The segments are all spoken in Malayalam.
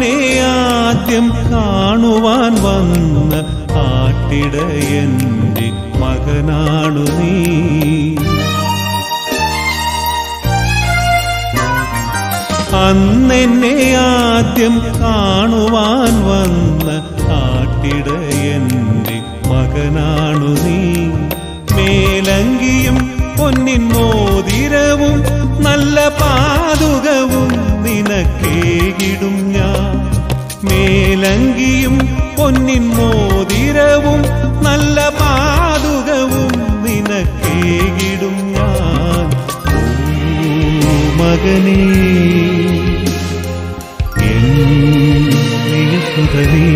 അന്നെന്നെ ആദ്യം കാണുവാൻ വന്ന ആട്ടിടയന്റെ മകനാണു നീ അന്നെന്നെ ആദ്യം കാണുവാൻ വന്ന ആട്ടിടയന്റെ മകനാണു നീ മേലങ്കിയും പൊന്നിൻ മോതിരവും നല്ല പാതുകവും നിനക്കേകിടും ഞാൻ മേലങ്കിയും പൊന്നിൻ മോതിരവും നല്ല പാതുകവും നിനക്കേകിടും ഞാൻ ഓ മകനേ സുതനേ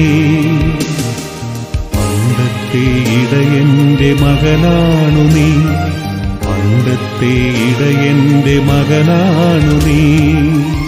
പണ്ടത്തെ ഇടയന്റെ മകനാണു നീ പണ്ടത്തെ ഇടയന്റെ മകനാണു നീ